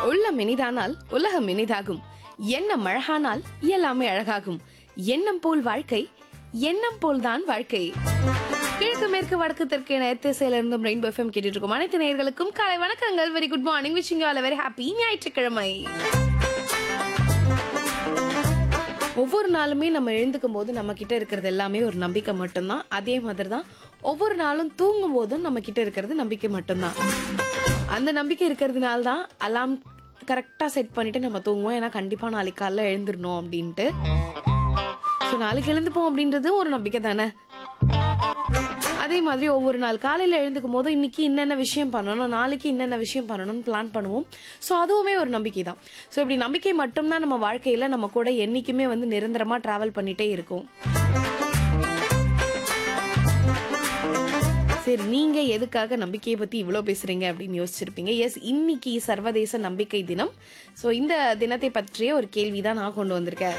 உள்ளம் இனிதானால் உலகம் இனிதாகும் எண்ணம் அழகானால் எல்லாமே அழகாகும் எண்ணம் போல் வாழ்க்கை எண்ணம் போல்தான் வாழ்க்கை கிழக்கு மேற்கு வடக்கு தெற்கு என திசையில இருந்தும் ரெயின்போ எஃப்எம் கேட்டுட்டு இருக்கும் அனைத்து நேயர்களுக்கும் காலை வணக்கங்கள் very good morning wishing all very happy ஞாயிற்றுக்கிழமை ஒவ்வொரு நாளுமே நம்ம எழுந்துக்கும் போது நம்ம கிட்ட இருக்கிறது எல்லாமே ஒரு நம்பிக்கை மட்டும்தான் அதே மாதிரி தான் ஒவ்வொரு நாளும் தூங்கும் போதும் நம்ம கிட்ட இருக்கிறது நம்பிக்கை மட்டும்தான் அந்த நம்பிக்கை இருக்கிறதுனால தான் அலாம் கரெக்டாக செட் பண்ணிட்டு நம்ம தூங்குவோம் ஏன்னா கண்டிப்பாக நாளைக்கு காலைல எழுந்துடணும் அப்படின்ட்டு ஸோ நாளைக்கு எழுந்துப்போம் அப்படின்றது ஒரு நம்பிக்கை தானே அதே மாதிரி ஒவ்வொரு நாள் காலையில் எழுந்துக்கும் போது இன்னைக்கு என்னென்ன விஷயம் பண்ணணும் நாளைக்கு என்னென்ன விஷயம் பண்ணணும்னு பிளான் பண்ணுவோம் ஸோ அதுவுமே ஒரு நம்பிக்கை தான் ஸோ இப்படி நம்பிக்கை மட்டும்தான் நம்ம வாழ்க்கையில் நம்ம கூட என்றைக்குமே வந்து நிரந்தரமாக ட்ராவல் பண்ணிட்டே இருக்கும் சரி நீங்க எதுக்காக நம்பிக்கையை பத்தி இவ்வளோ பேசுறீங்க அப்படின்னு யோசிச்சிருப்பீங்க எஸ் இன்னைக்கு சர்வதேச நம்பிக்கை தினம் ஸோ இந்த தினத்தை பற்றிய ஒரு கேள்வி தான் நான் கொண்டு வந்திருக்கேன்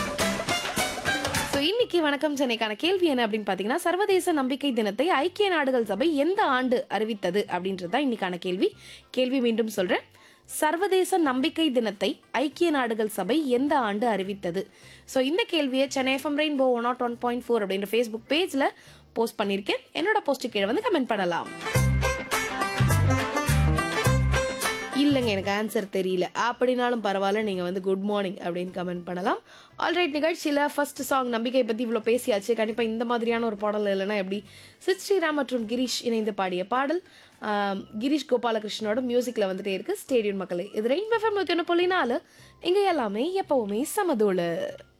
ஸோ இன்னைக்கு வணக்கம் சென்னைக்கான கேள்வி என்ன அப்படின்னு பார்த்தீங்கன்னா சர்வதேச நம்பிக்கை தினத்தை ஐக்கிய நாடுகள் சபை எந்த ஆண்டு அறிவித்தது அப்படின்றது தான் இன்னைக்கான கேள்வி கேள்வி மீண்டும் சொல்றேன் சர்வதேச நம்பிக்கை தினத்தை ஐக்கிய நாடுகள் சபை எந்த ஆண்டு அறிவித்தது ஸோ இந்த கேள்வியை Chennai FM rainbow one naught one point four அப்படின்ற ஃபேஸ்புக் பேஜில் போஸ்ட் பண்ணியிருக்கேன் என்னோட போஸ்ட்டு கீழே வந்து கமெண்ட் பண்ணலாம் இல்லைங்க எனக்கு ஆன்சர் தெரியல அப்படின்னாலும் பரவாயில்ல நீங்கள் வந்து குட் மார்னிங் அப்படின்னு கமெண்ட் பண்ணலாம் ஆல்ரைட் நிகழ்ச்சியில் ஃபர்ஸ்ட் சாங் நம்பிக்கை பற்றி இவ்வளோ பேசியாச்சு கண்டிப்பாக இந்த மாதிரியான ஒரு பாடல் இல்லைன்னா எப்படி சித் ஸ்ரீராம் மற்றும் கிரீஷ் இணைந்து பாடிய பாடல் ஆம், கிரீஷ் கோபாலகிருஷ்ணனோட மியூசிக்கில் வந்துட்டே இருக்கு ஸ்டேடியம் மக்களே இது ரெயின் எஃப்எம் நூற்றி ஒன்று புள்ளி நாலு இங்கே எல்லாமே எப்பவுமே சமதோளு